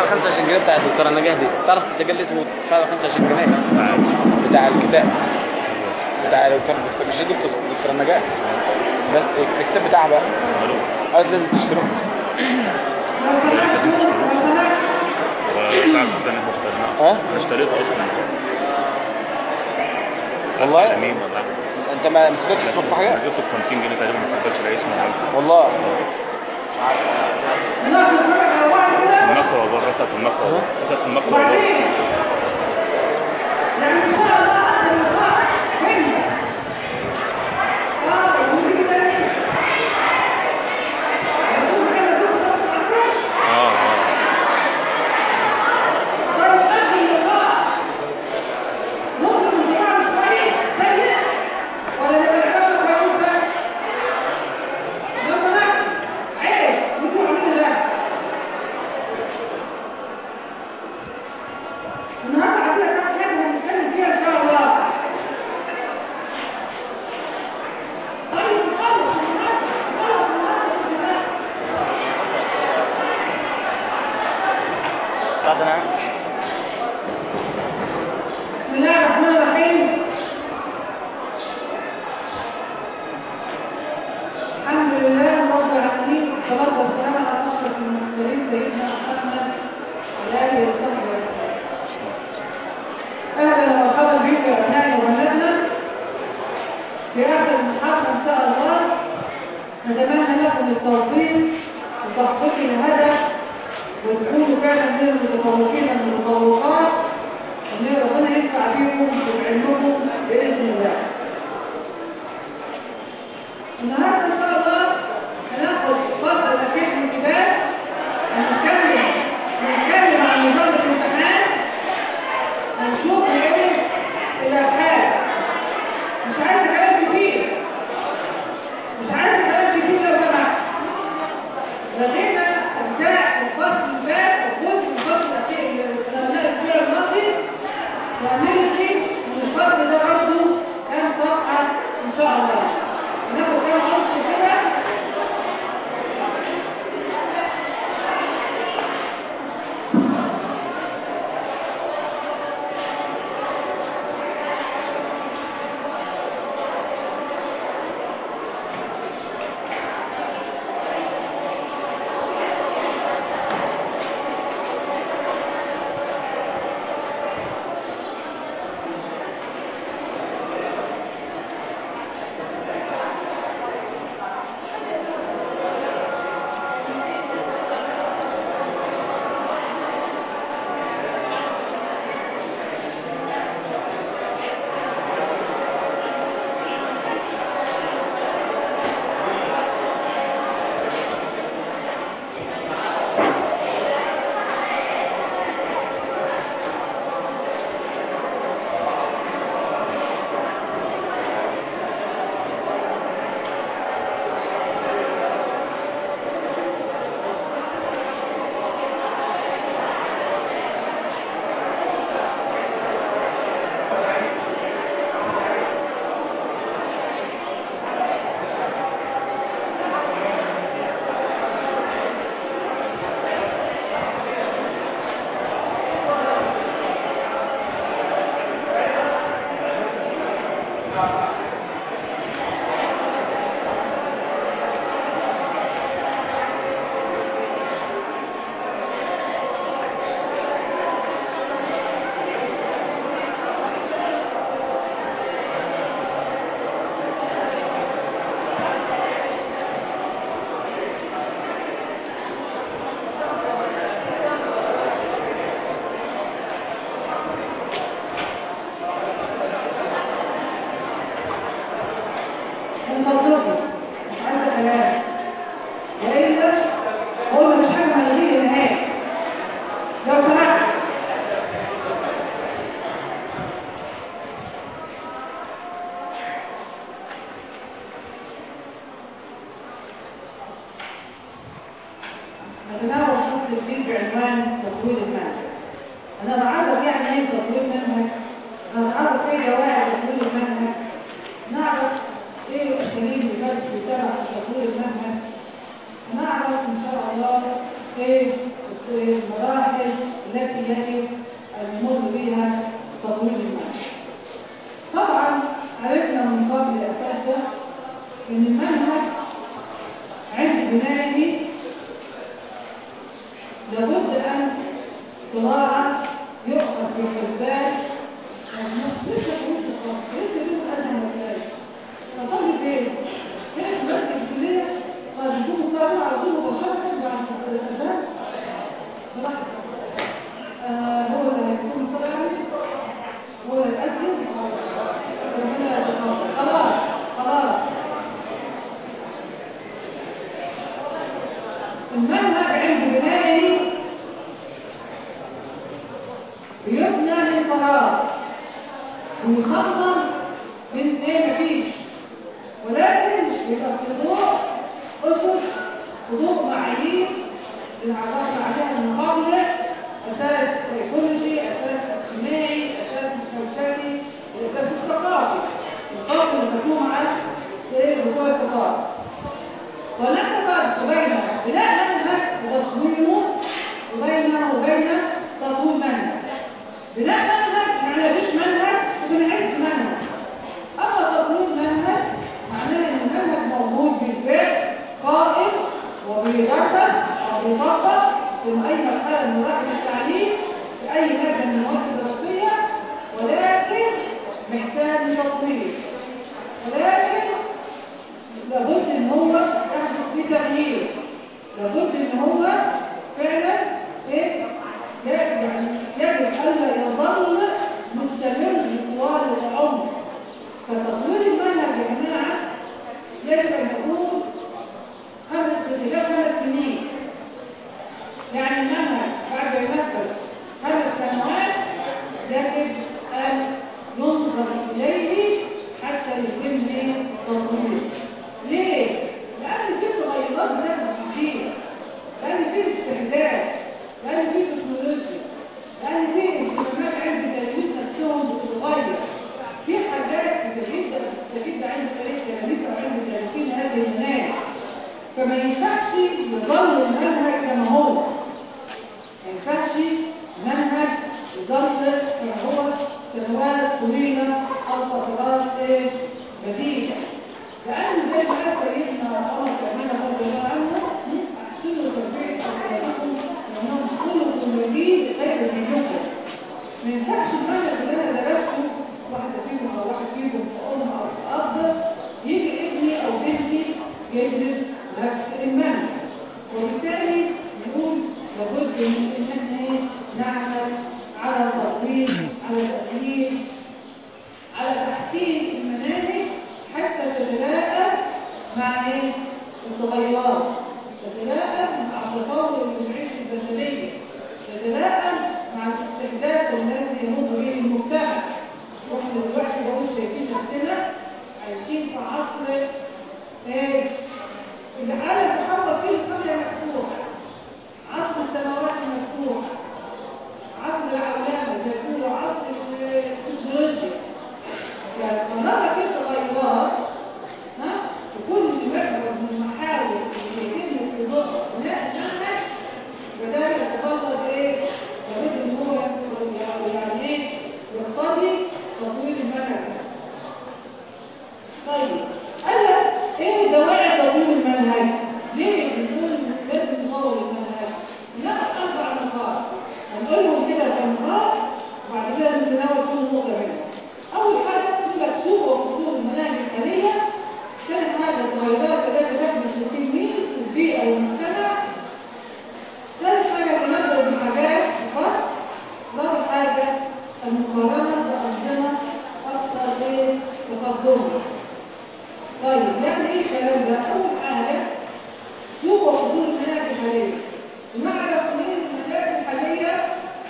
ال 25 جنيه بتاع الدكتوره نجاح دي تعرف تسجل لي اسمه فعلا 25 جنيه عادي بتاع الكتاب بتاع الدكتور مش دكتور دكتور نجاح بس الكتاب بتاعها بقى ملوك قالت لازم تشتروه لازم تشتروه وبعد سنة مختلفة ها؟ أنا اشتريته أصلا والله؟ مين ولا حاجة. انت ما ما سجلتش تحط حاجه أنا جبته ب 50 جنيه تقريبا ما سجلتش لا اسمه ولا حاجة. والله المكتب والله رست في المكتب والله رست في المكتب والله اه اه النهارده عندنا كام كلمه هنتكلم فيها ان شاء الله طيب خلص خلص خلص بعدنا بسم الله الرحمن الرحيم الحمد لله رب العالمين والصلاة والسلام على أشرف المرسلين سيدنا محمد وعلى آله وصحبه أجمعين. أهلا ومرحبا بك يا أبنائي وبناتنا في آخر المحاضرة إن شاء الله نتمنى لكم التوفيق وتحقيق الهدف وتكونوا فعلا من المتفوقين من المتفوقات وان ربنا ينفع بيكم وبعلمكم باذن الله. النهارده ان شاء الله هناخد فتره الاخير من الكتاب هنتكلم هنتكلم عن نظام الامتحان هنشوف ايه الابحاث مش عايز كلام كتير مش عايز كلام كتير لو سمحت لغينا أجزاء الفصل اللي فات وجزء من الفصل الأخير اللي خدناه الأسبوع الماضي وهنلغي من الفصل ده برضه كام صفحة إن شاء الله. هناخد كام نص كده من فضلكم مش عايزة كلام وإلا هو مش حاجة ملغية نهائي لو سمحت نتناول شرط الدين بعنوان تطوير المنهج أنا بعرف يعني إيه تطوير منهج أنا بعرف إيه جواهر تطوير المنهج نعرف ايه الاساليب اللي كانت بتتبع في تطوير المنهج نعرف ان شاء الله ايه المراحل التي يجب أن يمر بها تطوير المنهج طبعا عرفنا من قبل الأساسة أن المنهج عند بنائه لابد أن تراعى يؤخذ بالحسبان لسه تقول لسه تقول أنا مسائل فطالب إيه؟ كانت مركز الكلية قد يكون مصابع على طول مباشرة بعد الأساسات براحتك آه، هو اللي هيكون مصابع عليه هو اللي يتأذن ربنا يتقبل خلاص خلاص المنهج عند بنائه بيبنى من فراغ ويخطط من ايه مفيش ولكن مش بيبقى في ضوء اسس وضوء معايير اللي عرفنا عليها من قبل اساس سيكولوجي اساس اجتماعي اساس فلسفي الاساس الثقافي القابل المفهوم عن ايه بتوع الثقافه ونحن فرق بين بناء منهج وتصميمه وبينه وبين تطوير منهج بناء منهج يعني مفيش منهج وبنعد منهج اما تطوير منهج معناه ان المنهج موجود بالفعل قائم وبيدرس وبيطبق في اي مرحله من مراحل التعليم في اي ماده من المواد الدراسيه ولكن محتاج تطوير ولكن لابد ان هو يحدث فيه تغيير لابد ان هو فعلا ايه يعني يجب الا يظل مستمر طوال العمر فتطوير المنهج يا جماعه يجب ان يكون خمس خلال خمس سنين يعني المنهج بعد ما ينفذ خمس سنوات يجب ان ينظر اليه حتى يتم تطويره ليه؟ لأن في تغيرات بتحصل كتير لأن في استعداد لأن في تكنولوجيا لأن في اهتمامات علم التلاميذ نفسهم بتتغير في حاجات بتستفيد بتستفيد علم التلاميذ أو علم التلاميذ هذه المناهج فما ينفعش يظل المنهج كما هو ما ينفعش منهج يظل كما هو سنوات طويلة أو فترات إيه بديلة لأن زي ما قال سيدنا عمر كأننا رضي الله عنه أحسنوا تربية أولادكم وأنهم كلكم مبين خير دينكم ما ينفعش المعنى اللي أنا درسته واحدة فيكم أو واحد فيكم في أم أو في أب يجي ابني أو بنتي يدرس نفس المعنى وبالتالي نقول لابد من إن احنا إيه نعمل على تطوير على تأثير على تحسين المناهج حتى تتلاءم مع ايه التغيرات تتلاءم مع التطور اللي بيعيش البشريه تتلاءم مع الاستحداث الذي يمر به المجتمع واحنا دلوقتي بقول شايفين نفسنا عايشين في عصر ايه العالم تحول فيه القريه مفتوحه عصر السماوات المفتوحه عصر العولمه زي ما يقولوا عصر التكنولوجيا فنرى كده تغيرات ها وكل محور من المحاور اللي يتم اتباعها بناء المنهج وده يتطلب ايه؟ لابد ان هو يعني ايه؟ يقتضي تطوير المنهج طيب قال لك ايه دواعي تطوير المنهج؟ ليه بنقول لازم نطور المنهج؟ ناخد اربع نقاط هنقولهم كده في نقاط وبعد كده نتناول كل نقطه منهم أول حاجة تبقى سوء وخطوط المناهج الحالية ثاني حاجة التغيرات التي تحدث في التلميذ البيئة والمجتمع ثالث حاجة تنظر بحاجات فقط رابع حاجة المقارنة بأنظمة أكثر إيه تقدما طيب يعني إيه الكلام ده؟ أول حاجة سوء وخطوط المناهج الحالية المعرفة من المناهج الحالية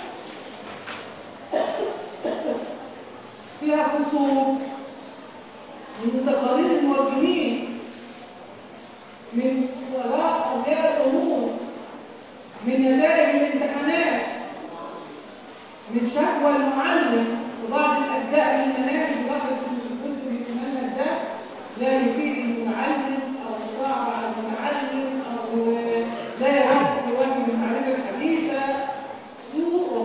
فيها قصور من تقارير الموجهين من وراء أولياء الأمور من نتائج الامتحانات من شكوى المعلم وبعض الأجزاء من المناهج لاحظ إن الجزء من المنهج ده لا يفيد المعلم أو صعب على المعلم أو لا يوافق يواجه المعرفة الحديثة سوء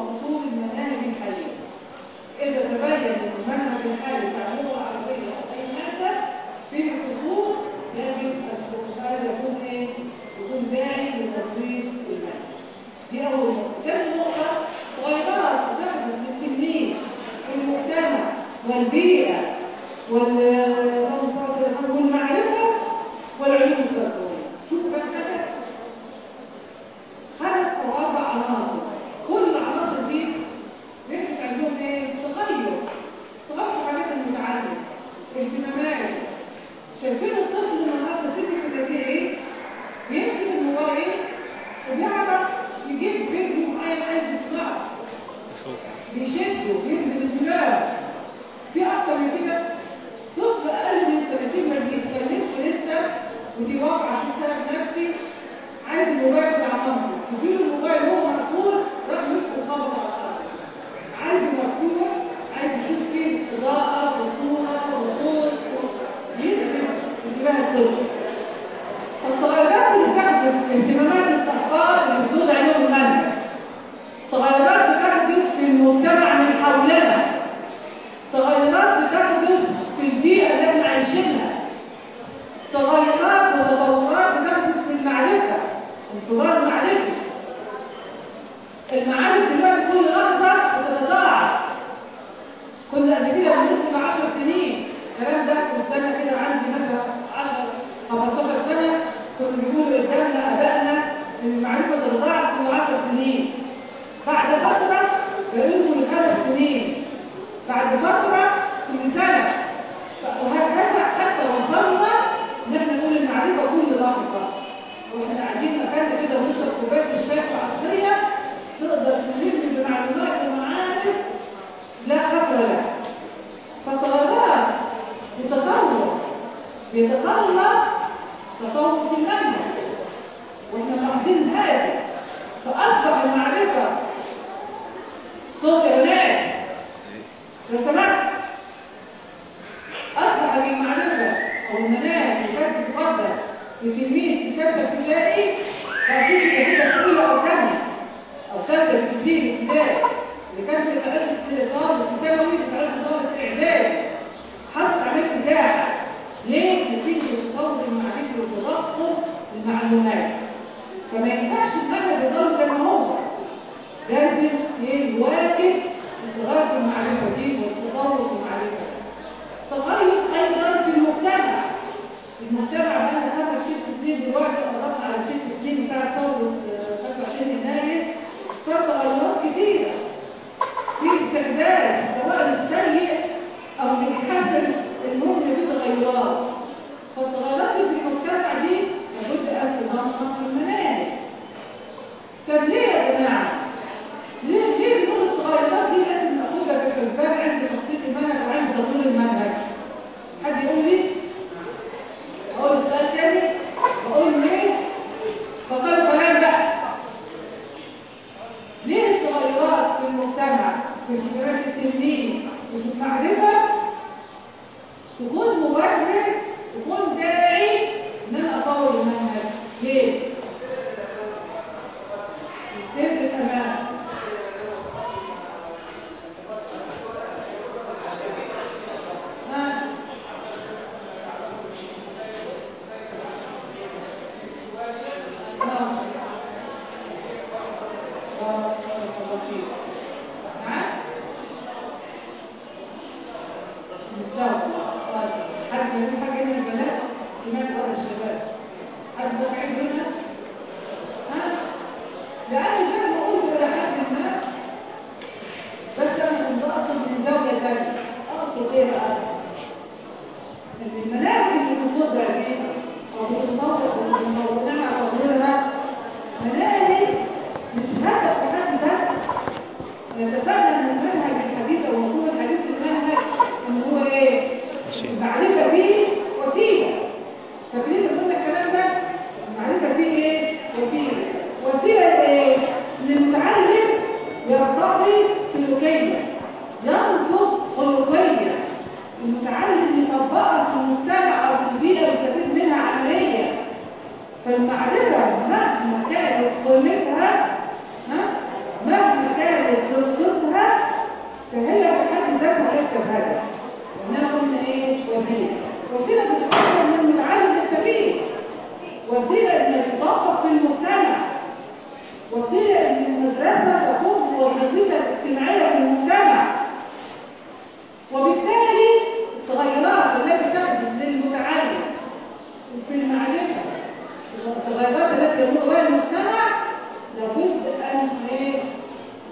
عناصر كل العناصر دي بيحدث عندهم ايه تغير تغير في حاجات المتعلم اهتمامات شايفين الطفل النهارده ست ابتدائيه ايه بيمسك الموبايل وبيعرف يجيب فيديو معين عايز يسمعه بيشده بيجذب الانتباه في اكتر من كده طفل اقل من 30 ما بيتكلمش لسه ودي واقعه شفتها بنفسي عايز الموبايل بتاع مامته تجيله الموبايل وهو مقفول راح يمسك الخبط على الارض عايز مفتوح عايز يشوف فيه اضاءه وصوره وصوت يجذب انتباه الطفل التغيرات اللي تحدث في اهتمامات الاطفال اللي بتوضع عليهم المنهج تغيرات بتحدث في المجتمع من حولنا تغيرات بتحدث في البيئة اللي احنا عايشينها تغيرات وتطورات بتحدث في المعرفة انتظار المعرفة المعارف دلوقتي كل لحظة بتتضاعف كنا قبل كده بنقول 10 سنين الكلام ده كنت انا كده عندي مثلا 10 15 سنة كنا بيقولوا قدامنا ابائنا ان المعرفة تتضاعف كل 10 سنين بعد فترة بقيتوا لخمس سنين بعد فترة كل سنة وهكذا حتى وصلنا ان احنا نقول المعرفة كل لحظة واحنا قاعدين مكاننا كده ونشرب كوباية الشاي العصرية تقدر تلم بمعلومات ومعارف لا قدر لها فالتغيرات بتطور بيتطلب تطور في المنهج واحنا ملاحظين هذا فاصبح المعرفه صوت اعلان لو سمحت اصبح المعرفه او المناهج اللي كانت بتفضل لتلميذ في ثالثه ابتدائي هتيجي كده اولى او ثانيه او ثالثه ابتدائي ابتدائي اللي كانت بتتعرض طالب في ثانوي بتتعرض طالب في اعدادي حصل عليه ابتداع ليه؟ نتيجه التطور المعرفي والتضخم المعلومات فما ينفعش المنهج يضل زي ما هو لازم يواكب التغير في المعرفه دي والتطور في المعرفه تغير ايضا في المجتمع المجتمع بقى خمس ست سنين دلوقتي قربنا على ست سنين بتاع ثوره 25 يناير صار تغيرات كتيره في استعداد سواء السيء او اللي بيحسن المهم في تغيرات فالتغيرات في المجتمع دي لابد ان تنظم في المناهج طب ليه يا جماعه؟ ليه ليه نقول التغيرات دي لازم ناخدها في الحسبان عند تخطيط المنهج وعند تطوير المنهج؟ حد يقول لي؟ اقول السؤال تاني اقول ليه؟ فقال كلام بقى ليه التغيرات في المجتمع في اختيارات التلميذ وفي المعرفة تكون مبرر تكون داعي ان انا اطور المنهج ليه؟ سر الامان ها؟ نعم. حد يقول حاجة من البنات سمعت هذا الشباب حد سمعت منها ها لأن زي ما قلت إلى حد ما بس أنا كنت أقصد من زاوية ثانية أقصد إيه بقى؟ إن المناهج اللي بتوضع دي أو بتطور ومطورها أو غيرها مناهج مش هدف في حد ذاتها نتفهم من المنهج الحديث او مفهوم الحديث المنهج ان هو ايه المعرفه فيه وسيله فاكرين قلنا الكلام ده المعرفه فيه ايه وسيله وسيله ايه ان المتعلم يرتقي سلوكيا ينضج خلقيا المتعلم يطبقها في المجتمع او في البيئه اللي يستفيد منها عمليا فالمعرفه مهما كانت قيمتها ها مهما كانت ضرورتها فهي بحد ذاتها ليست هدف انها قلنا ايه وسيله وسيله بتتكون من المتعلم السبيل وسيله ان تطبق في المجتمع وسيله ان المدرسه تقوم بوظيفتها الاجتماعيه في المجتمع وبالتالي التغيرات التي تحدث للمتعلم في المعرفه التغيرات التي يمر بها المجتمع لابد ان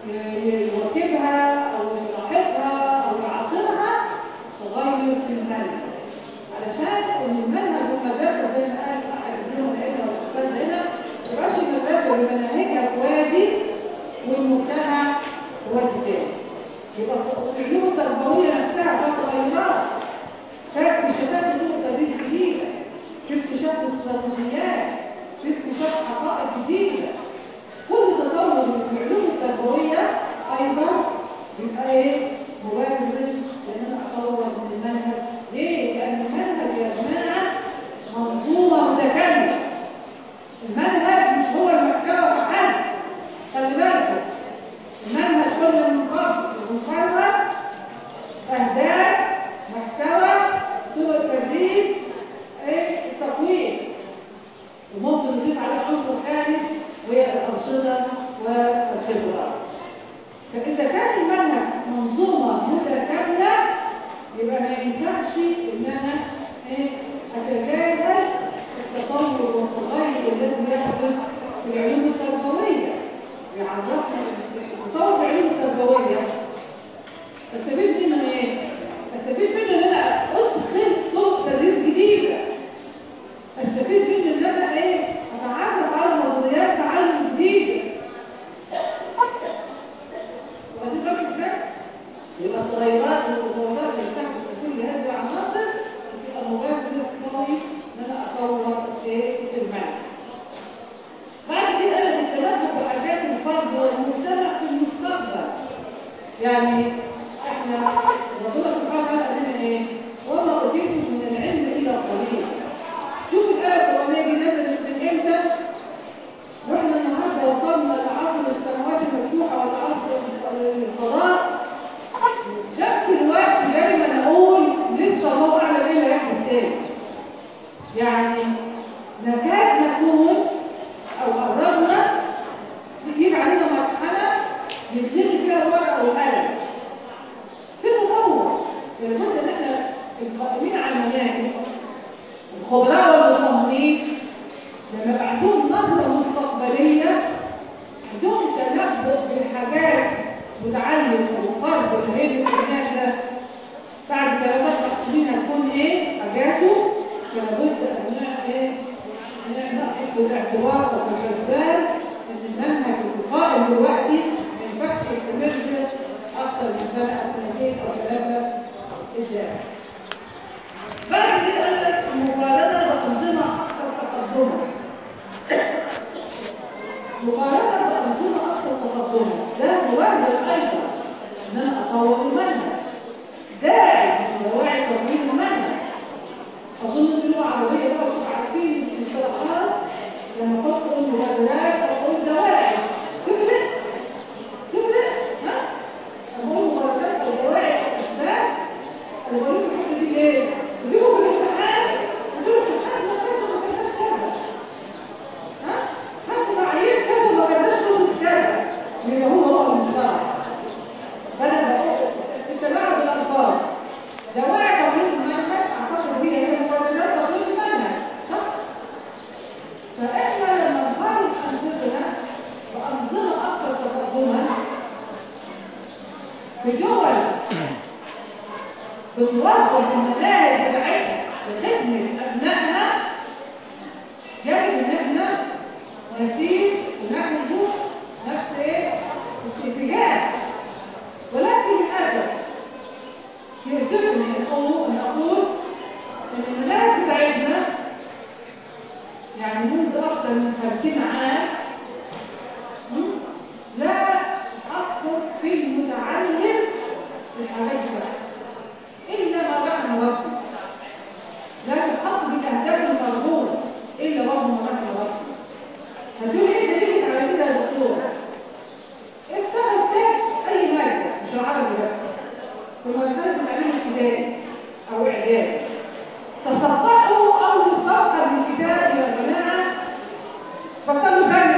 ي- يواكبها أو يلاحظها أو يعاصرها تغير في المنهج علشان ان المنهج والمدرسه زي ما قال احد الزملاء هنا والاستاذ هنا ما يبقاش المدرسه بمناهجها وادي والمجتمع وادي تاني يبقى العلوم التربويه نفسها فيها تغيرات في اكتشافات طرق تدريس جديده في اكتشاف استراتيجيات في اكتشاف حقائق جديده كل تطور من العلوم التربويه ايضا يبقى ايه مبرر لان انا اطور من المنهج ليه؟ لان المنهج يا جماعه منظومه متكامله المنهج مش هو المحتوى فقط خلي بالكم المنهج كله من قبل مقرر اهداف محتوى طرق التدريس ايه التقويم وممكن نضيف عليه عنصر خامس وهي الأنشطة والخبرات فإذا كان المنهج منظومة متكاملة يبقى ما ينفعش إن أنا إيه، أتجاهل التطور والتغير الذي يحدث في العلوم التربوية يعرفنا التطور في العلوم التربوية استفيد منه ايه؟ استفيد منه ان انا ادخل طرق تدريس جديده استفيد منه ان انا ايه اتعرف على نظريات تعلم جديده وهذه فاكر ازاي؟ يبقى التغيرات والتطورات اللي بتحدث في كل هذه العناصر بتبقى مبادر قوي ان انا اطور ايه في المنهج بعد كده قالت التنبؤ بحاجات الفرد والمجتمع في المستقبل يعني احنا ربنا سبحانه وتعالى قال لنا ايه وما اوتيتم من العلم الا قليلا شوف الايه القرانيه دي نزلت من امتى واحنا النهارده وصلنا لعصر السماوات المفتوحه والعصر الفضاء في نفس الوقت دايما نقول لسه الله اعلم ايه اللي هيحدث تاني يعني نكاد نكون او قربنا تجيب علينا مرحله يبتدي فيها الورقه والقلم في تطور لابد ان احنا القائمين على المناهج الخبراء والمصممين لما يبقى عندهم نظره مستقبليه عندهم تنبؤ بالحاجات متعلم وفرد اللي هي الابناء ده بعد ثلاثة سنين هتكون ايه حاجاته فلابد ان نعمل ايه ناخد بالاعتبار وفي الحسبان ان المنهج القائم دلوقتي ما ينفعش يستمر اكثر من سنه او سنتين او ثلاثه قدام بعد كده قال لك المقارنه بانظمه اكثر تقدما مقارنه بانظمه اكثر تقدما ده مواجهه ايضا ان انا اطور المنهج داعي من دواعي تطوير المنهج اظن في لغه عربيه بقى مش عارفين المصطلحات لما احط المبادرات او اقول دواعي تفرق تفرق ها اقول مبادرات او دواعي او اسباب انا بقول لكم الحته دي ليه؟ بجيبوا في الامتحان وتقولوا في الامتحان ما كانش ما كانش كذا ها هاتوا معايير كذا ما كانش نص كذا يبقى هو هو المصطلح فانا بقول التلاعب بالالفاظ دواعي تطوير المنهج اعتقد هي هي مبادرات تطوير المنهج صح؟ فاحنا لما نقارن انفسنا بانظمه اكثر تقدما في دول بتوظف المناهج بتاعتها لخدمه ابنائها يجب ان احنا نسير ونعمل نفس ايه؟ الاتجاه ولكن للاسف يرسلني ان اقول ان اقول ان المناهج بتاعتنا يعني منذ اكثر من خمسين عام م? لا تأثر في المتعلم في الحاجات دي الا ما بعد موقف لا تحط بالاهداف المرغوب الا بعد ما بعد موقف هتقول ايه دليلك على كده يا دكتور افتح كتاب اي ماده مش العربي بس في مرحله التعليم الابتدائي او اعدادي تصفحوا اول صفحه من الكتاب يا جماعه بطلوا فهم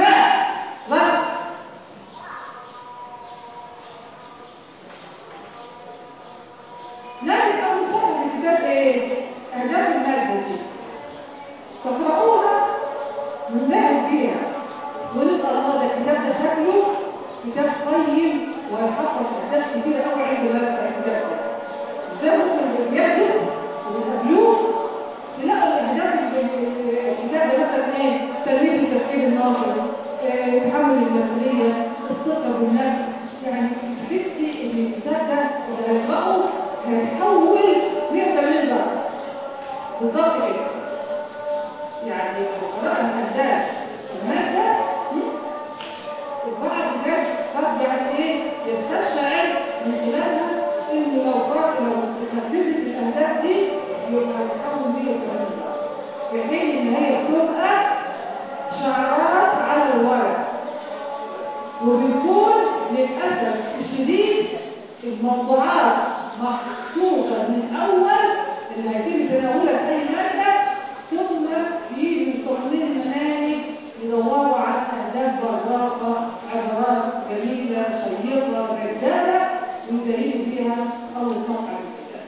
كتاب قيم ويحقق اهداف كتيره قوي عند الكتاب ده ده ممكن بيحدث وبيقابلوه تلاقوا الاهداف الكتاب ده مثلا ايه تنميه التفكير الناظر آه، تحمل المسؤوليه الثقه بالنفس يعني تحسي ان الكتاب ده اذا يقراه هيتحول 180 درجه بالظبط كده يعني لو قرانا الاهداف الماده البعض ده قد يعني ايه يستشعر من خلالها انه لو قرأ لو نفذت الاهداف دي يبقى هتحول 180 درجه في حين ان هي بتبقى شعارات على الورق وبيكون للاسف الشديد الموضوعات مخصوصه من اول اللي هيتم تناولها في اي ماده ثم يجي مصممين المناهج يدوروا على اهداف برزاقه عبارات جميله شيقه جذابه ينتهيوا فيها اول صفحه من الكتاب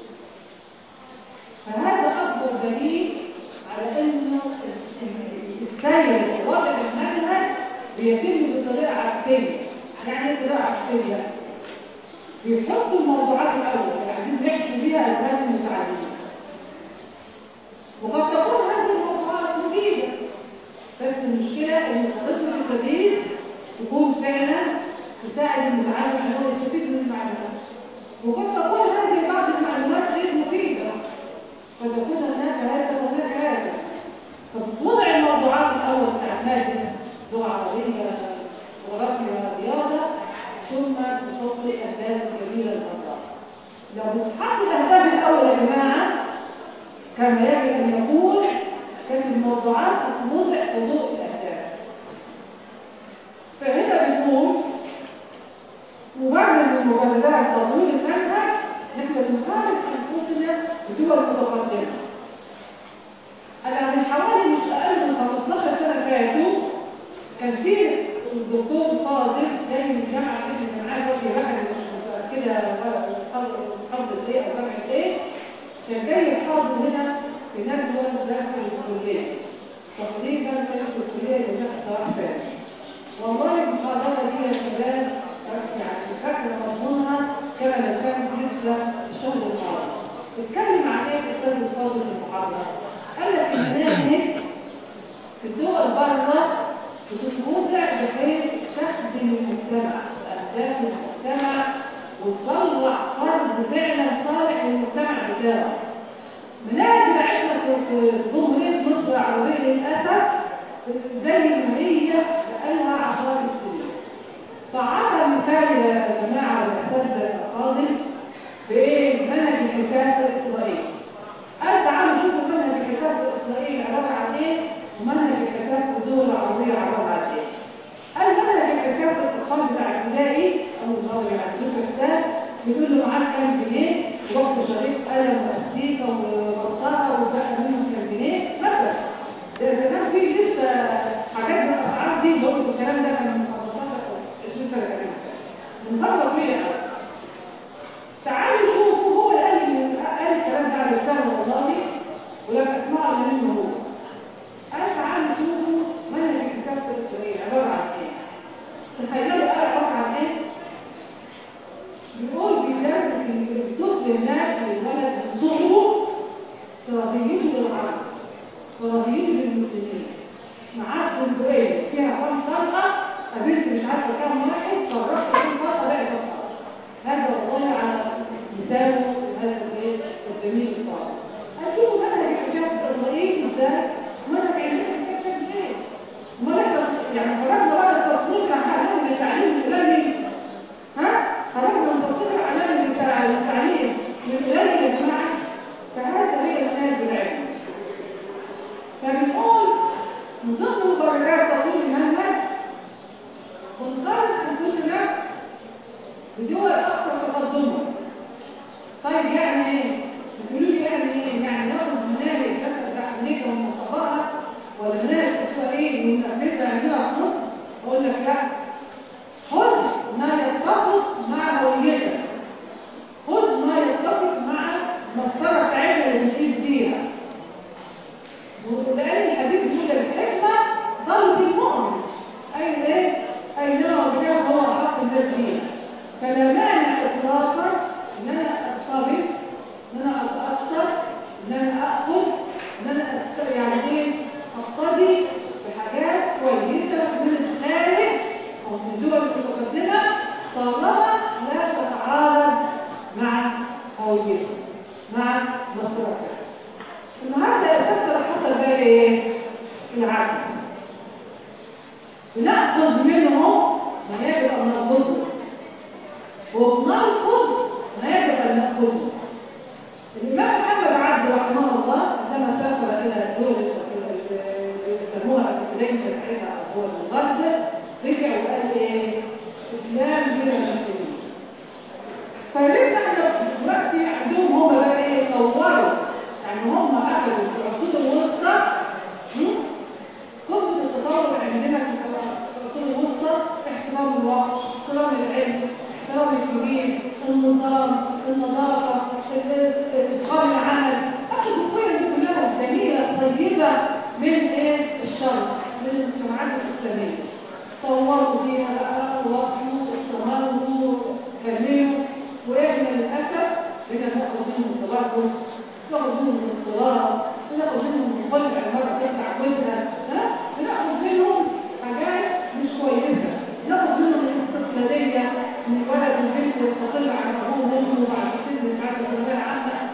فهذا اكبر دليل على انه السير ووضع المنهج بيتم بطريقه عكسيه يعني ايه طريقه عكسيه بيحطوا الموضوعات الاول اللي عايزين نحكي بيها اذهان المتعلمين وقد تكون هذه الموضوعات مفيده بس المشكله ان الطفل الجديد تكون فعلا تساعد المتعلم ان هو يستفيد من المعلومات وقد تكون هذه بعض المعلومات غير مفيده قد يكون هناك هذا وهناك هذا فوضع الموضوعات الاول بتاعت ماده لغه عربيه جغرافيا رياضه ثم تحط اهداف جميله للأطفال لو بتحط الاهداف الاول يا جماعه كما يجب ان يكون كانت الموضوعات تتوضع وضوء الاهداف فهنا بنقول وبعد من مجالدات تطوير المنهج نحن بنقارن انفسنا بدول متقدمه انا من حوالي مش اقل من 15 سنه فاتوا كان في الدكتور فاضل جاي من الجامعه اللي معاه دلوقتي واحد مش متاكده حافظ ايه او جامعه ايه كان جاي يحاضر هنا في ندوه داخل الكليه تقريبا كانت في الكليه اللي كانت صلاح فارس والله المحاضره دي يا شباب يعني فاكره مضمونها كما لو كان لسه الشهر الماضي اتكلم عن ايه الاستاذ الفاضل في المحاضره قال لك المناهج في الدول بره بتتوضع بحيث تخدم المجتمع اهداف المجتمع وتطلع فرد فعلا صالح للمجتمع بتاعه مناهج بتاعتنا في جمهوريه مصر العربيه للاسف زي ما هي بقالها عشرات السنين فعطى مثال يا جماعه الاستاذ الفاضل بايه منهج الحساب الاسرائيلي قال تعالوا شوفوا منهج الحساب الاسرائيلي عباره عن ايه ومنهج الحساب في الدول العربيه عباره عن ايه قال منهج الحساب في الاطفال بتاع ابتدائي او الطالب يعني في الحساب بيقول له معاك كام جنيه وقت شريط قلم واستيكه وبسطه وبقى منهم كام جنيه مثلا ده اذا كان في لسه حاجات بالاسعار دي برضه الكلام ده كان من 15 او 20 سنه كمان من فتره طويله قوي تعالوا شوفوا هو اللي قال قال الكلام ده على لسانه والله ولما اسمعه منه هو قال تعالوا شوفوا منهج الكتاب الاسرائيلي عباره عن ايه تخيلوا قال عباره عن ايه بيقول بيدرس الطفل الناس للولد من صغره تراضيته للعرب تراضيته للمسلمين معاه بندقية فيها كام طلقة قابلت مش عارفة كام واحد فرقت كام طلقة بقى كام هذا والله على مثاله هذا الايه الجميل الطالب هتشوفوا منهج الحجاب الاسرائيلي ازاي منهج علمي الحجاب ازاي امال احنا يعني خرجنا بقى التصنيف عن حالهم للتعليم الالهي ها خرجنا من تصنيف العلامي للتعليم للالهي يا جماعه فهذا هي المنهج العلمي فبنقول من ضمن مبررات تطوير المنهج بنقارن انفسنا بدول اكثر تقدما طيب يعني ايه بتقولوا لي يعني ايه يعني ناخد مناهج بس بتاع امريكا ونطبقها ولا مناهج اسرائيل وننفذها عندنا في مصر اقول لك لا خذ ما يتفق مع هويتك خذ ما يتفق مع المسطره بتاعتنا اللي بنقيس بيها ولان الحديث بيقول الحكمه ضل في المؤمن اي ايه اي نوع بكام هو التسجيل فلا مانع اطلاقا ان انا ارتبط ان انا اتاثر ان انا اخذ ان انا أست- يعني ايه اقتدي بحاجات كويسه من الخارج او من الدول المتقدمه طالما لا تتعارض مع هويتي مع مصدرها النهارده يفكر حصل بقى ايه العكس بنأخذ منهم ما يجب أن نأخذه وبننقذ ما يجب أن نأخذه الإمام محمد عبد رحمه الله عندما سافر إلى دول يسموها في بداية ساعتها هو الغرب رجع وقال إيه؟ إسلام بلا مسلمين فلسه احنا دلوقتي عندهم هم بقى ايه طوروا يعني هم اخذوا في العصور الوسطى هم؟ كل التطور عندنا في العصور الوسطى احترام الوقت احترام العلم احترام الكبير النظام النظافه اتقان العمل اخذوا القيم دي كلها جميله طيبه من ايه الشرع من المجتمعات الاسلاميه طوروا فيها بقى وصفوا استمروا كملوا واحنا للاسف بقينا ناخد منهم التبرج ناخد منهم الاضطراب ناخد منهم كل عماره تفتح وجهها ها بناخد منهم حاجات مش كويسه ناخد منهم الاستقلاليه من الولد والبنت يستقل عن ابوه وامه وبعد سن مش عارفه ثانويه عامه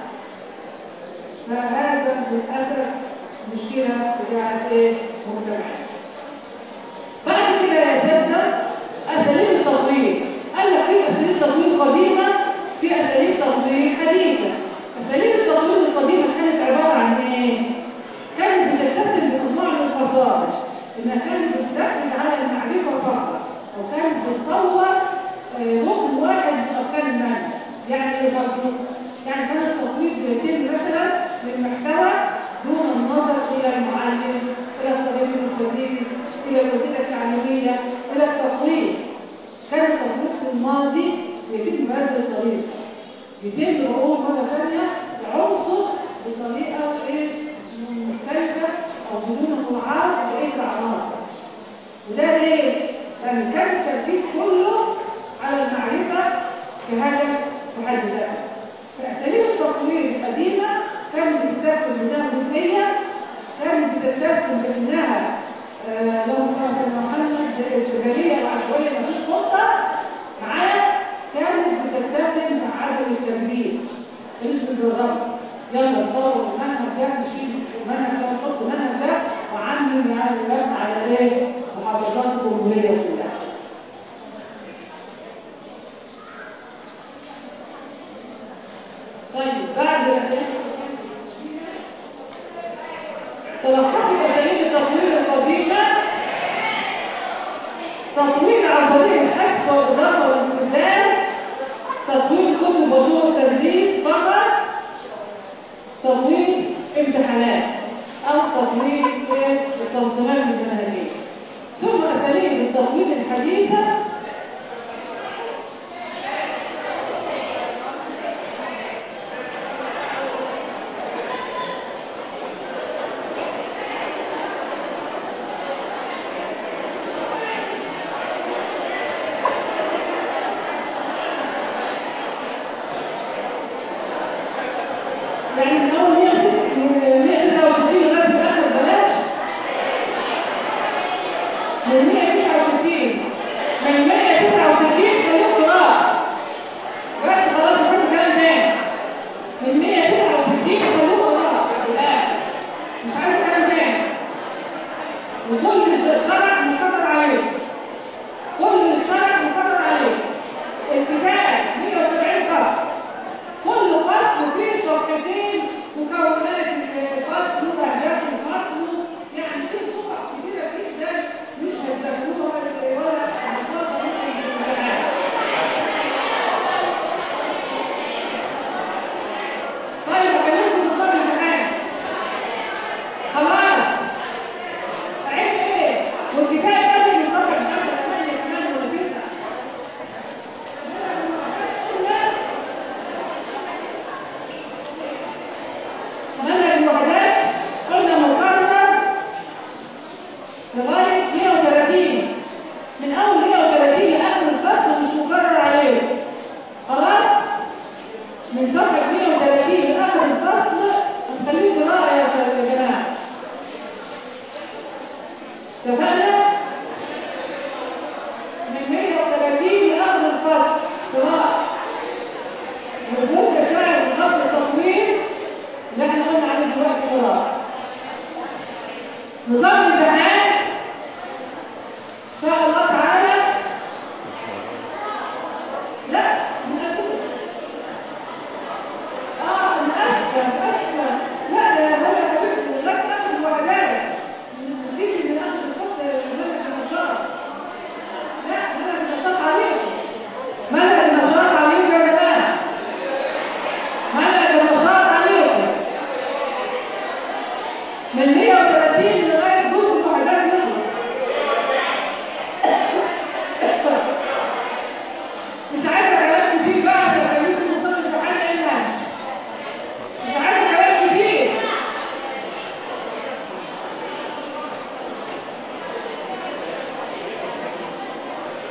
فهذا للاسف مشكله بتاعت ايه مجتمعات بعد كده يا سيدنا اساليب التطوير قال لك في اساليب تطوير قديمه في اساليب تطوير حديثه اساليب التطوير القديمه كانت عباره عن ايه كانت بتتسم بمجموعه من الخصائص انها كانت بتركز على المعرفه فقط وكانت بتطور آه، ركن واحد من اركان المنهج يعني ايه برضه يعني كان التطوير بيتم مثلا للمحتوى دون النظر الى المعلم الى الطبيب التدريس الى الوسيله التعليميه الى التطوير كان التطبيق في الماضي يتم بهذه الطريقة يتم العقول مرة ثانية العنصر بطريقة ايه مختلفة أو بدون مراعاة لبقية العناصر وده ليه؟ لأن كان التركيز كله على المعرفة كهدف في حد ذاتها فأساليب التطوير القديمة كانت بتستخدم منها نسبية كانت بتستخدم بأنها آه، لو صار سيدنا محمد الشجرية العشوائية مفيش خطة معاه كانت بتستخدم عدم التمرين مش بالجرب يلا نطور المنهج ده نشيل المنهج ده نحط المنهج ده وعمل يعني الوزن على ايه؟ محافظات الجمهورية كلها طيب بعد تلخص اساليب التطوير القديمه تطوير عمليه الحذف والاضافه والاستبدال تطوير كتب وطرق التدريس فقط تطوير امتحانات او تطوير التنظيمات المنهجيه ثم اساليب التطوير الحديثه يعني من اول 169 لغايه الاخر بلاش من 169 من 169 خلوه قراءه بس خلاص مش كلام تاني من 169 خلوه قراءه الان مش عايز كلام تاني وكل الشرع مقرر عليه كل الشرع مقرر عليه الكتاب 170 صفحه كل فصل فيه صفحتين مكونات الفصل وهجات الفصل يعني في صفح كتيرة جدا مش هتذكروها ولا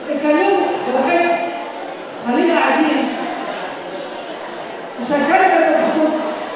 اتكلموا براحتك خلينا قاعدين مش هنتكلم ولا بصوت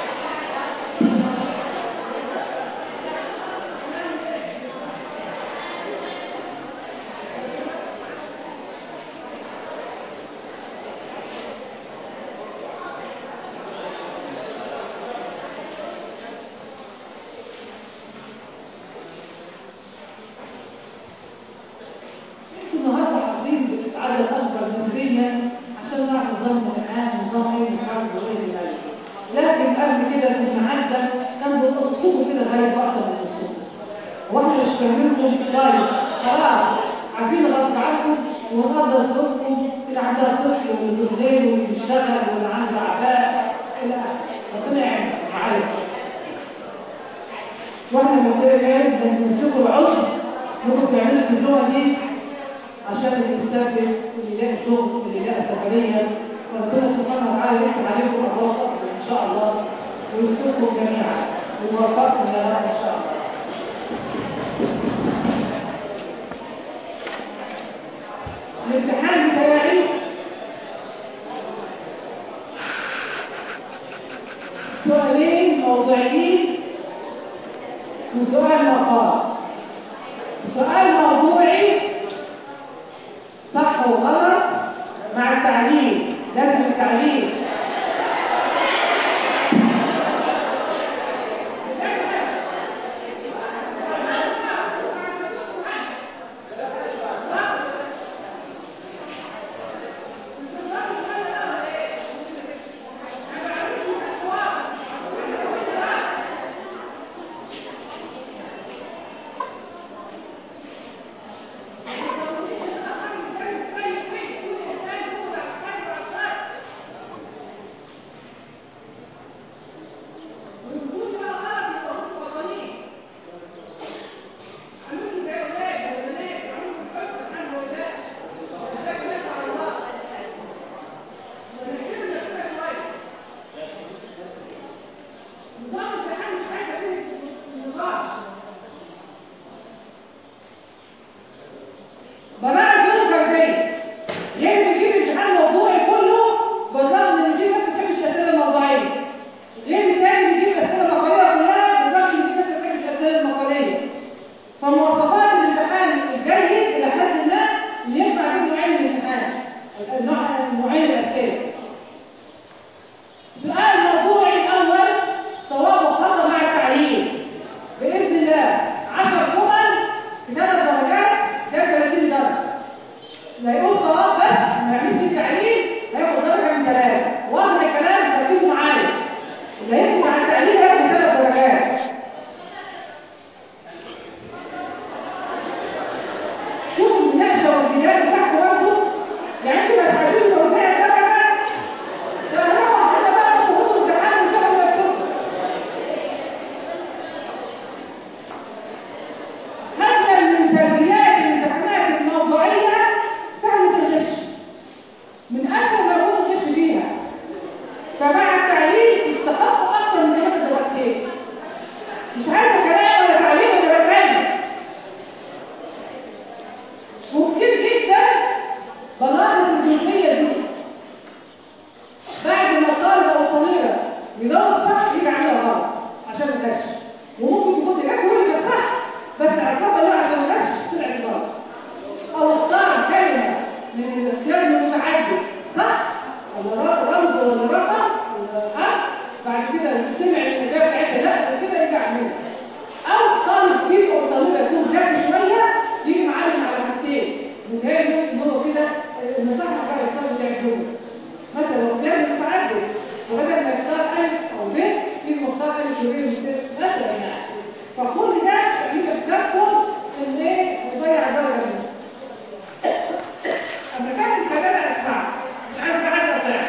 النهارده حاطين عدد اكبر نسبيا عشان نعرف نظام الامتحان نظام ايه المحاضر وغير ذلك لكن قبل كده كنا عدى كان بيقصدوا كده غير بعض من الصوت واحنا مش فاهمينكم طيب خلاص عارفين غصب عنكم ونقدر صوتكم اللي عندها طفل واللي بتغير واللي بيشتغل واللي عنده اعباء الى اخره ربنا يعين معايا واحنا محتاجين نمسكوا العشر ممكن تعملوا في اللغه دي عشان اللي يستقبل واللي يلاقي شغل واللي يلاقي سفريه وربنا سبحانه وتعالى يفتح عليكم ابواب فضل ان شاء الله ويرزقكم جميعا ويوفقكم يا رب ان شاء الله الامتحان بتاعي سؤالين موضوعيين وسؤال مقال سؤال موضوعي صح وغلط مع التعليم لازم التعليم براءة اليوم فردية غير بيجيب امتحان موضوعي كله بالرغم ان في ناس ما بتحبش الاسئله الموضوعيه غير الثاني بيجيب الاسئله المقاليه كلها بالرغم ان في ناس ما بتحبش الاسئله المقاليه فمواصفات الامتحان الجيد الى حد ما ينفع به نوعين الامتحان النوع نوعين الاسئله سؤال موضوعي الاول صواب وخطا مع التعليم باذن الله 10 جمل في ثلاث درجات ده 30 درجه لا يقول صواب بس ما يعملش التعليم هياخد درجه من ثلاثه واضح الكلام ركزوا معايا اللي هيكتب على التعليم هياخد ثلاث درجات شوفوا المناقشه والبناء بتاعكم برضه يعني انتوا ما تحاولوش توزيع الدرجه ده هو كده بقى تاخدوا امتحان وتاخدوا نفسكم هذا من سلبيات الامتحانات الموضوعيه سهله الغش من اكثر ما يكون الغش فيها فمع التعليم يستحق اكثر من هذا درجتين مش عايزه كلام ولا تعليم ولا بتكلم وكتير جدا بلاحظ الجزئيه دي بعد ما الطالب او الطالبه يدور صح يجي عليها غلط عشان الغش وممكن تكون الاجابه هو اللي كانت صح بس اعتقد لا عشان الغش طلع غلط او اختار كلمه من الاختيار المتعدد صح ولا ر- رمز ولا رقم ولا حرف بعد كده سمع الاجابه بتاعتها لا ده كده يرجع منها او طالب فيه او طالبه يكون ذكي شويه يجي معلم على حاجتين متهيألي ان هو كده المساحه بتاع الطالب يعجبه مثلا لو كان متعدد وبدل ما يختار الف او ب يجي مختار الف وب مش ب مثلا يعني فكل ده يبقى بتاخد ان ايه يضيع درجه منه اما كان الكلام اسمع مش عارف حاجه بتاع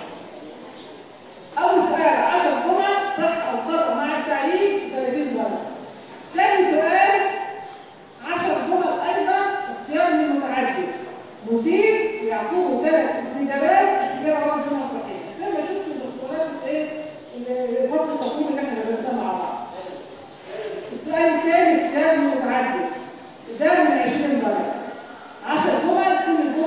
اول سؤال 10 جمل صح او خطا مع التعليم 30 درجه ثاني سؤال 10 جمل ايضا اختيار من متعدد مثير يعطوه ثلاث استجابات اختيار واحد منهم صحيح لما شفت الاختيارات ايه الفصل التصميم اللي احنا درسناه مع بعض السؤال الثاني اختيار من متعدد ده من 20 درجه 10 جمل كل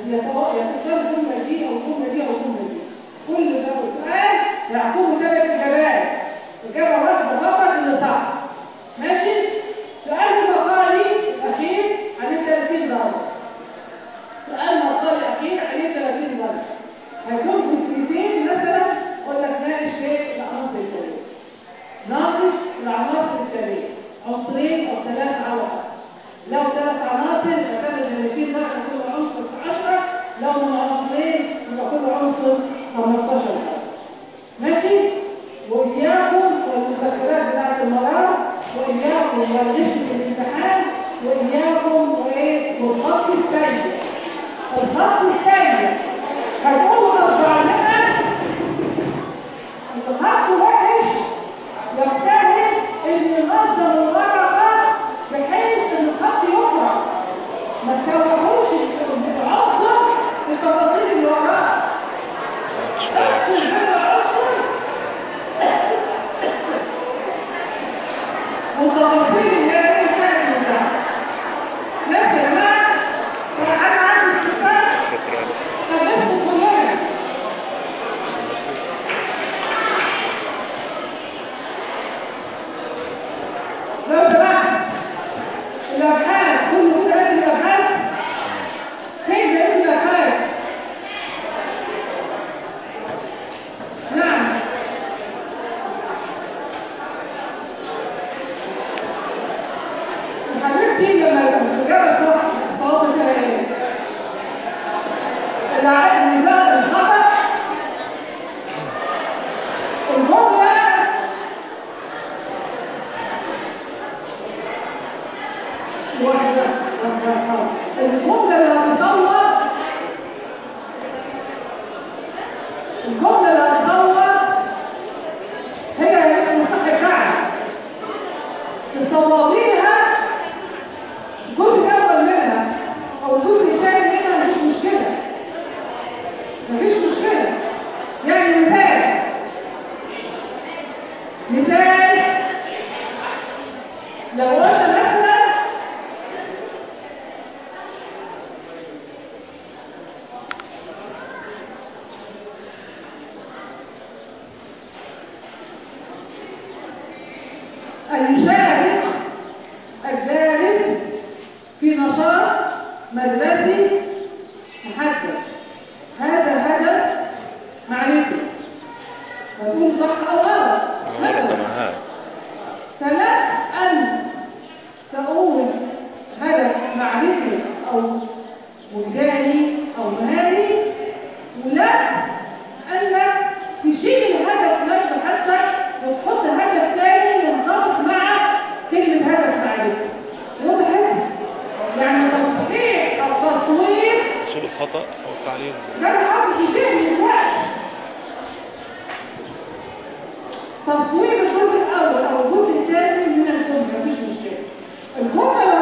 يتو- يتكرر الجملة دي أو الجملة دي أو الجملة دي كل ده سؤال يعقوبه ثلاث إجابات إجابة واحدة فقط اللي صح ماشي؟ سؤال المقالي الأخير عليه 30 درجة سؤال مقالي الأخير عليه 30 درجة هيكون جزئيتين مثلا قلت لك ناقش في العناصر التالية ناقش العناصر التالية عنصرين أو ثلاث على الأقل لو ثلاث عناصر فكان ال 30 درجة كل عنصر 10 لو من عنصرين يبقى كل عنصر 15 درجة ماشي وإياكم والمذكرات بتاعت المرأة وإياكم والغش في الامتحان وإياكم وإيه والخط السيء الخط السيء هتقولوا أرجع لنا الخط وحش يجتهد إن ينظم الورقة بحيث إن الخط يقرأ ما تسوحوش العنصر التفاصيل اللي وراه اغسل هذا العنصر والتفاصيل اللي هي الانسان بتاعها ماشي يا جماعه انا عندي استفاده شكرا فبس كلنا لو سمحت الابحاث كل كده لازم الابحاث كيف لازم الابحاث نعم حبيبتي لما الإجابة تروح تواصل فيها إيه؟ النزاع الخطأ الجملة واحدة الجملة اللي هتصور الجملة اللي هتصور هي هي المصحف بتاعها تصوريها الجزء الأول منها أو الجزء الثاني منها مفيش مشكلة مفيش مشكلة يعني مثال مثال لو قلنا مثلا أن يشارك الدارس في نشاط مدرسي محدد هذا هدف معرفي وتقول صح أو غلط غلط مثلا معاها ثلاث أن تقول هدف معرفي أو وجداني أو مهاري ولا أنك تشيل الهدف نفسه حتى وتحط هدف تاني ينطبق مع كلمة هدف معرفي واضح يعني تصحيح أو تصوير شيل الخطأ أو التعليل ده بحط كتير من الوقت تصوير الجزء الأول أو الجزء الثاني من الجملة مفيش مشكلة الجملة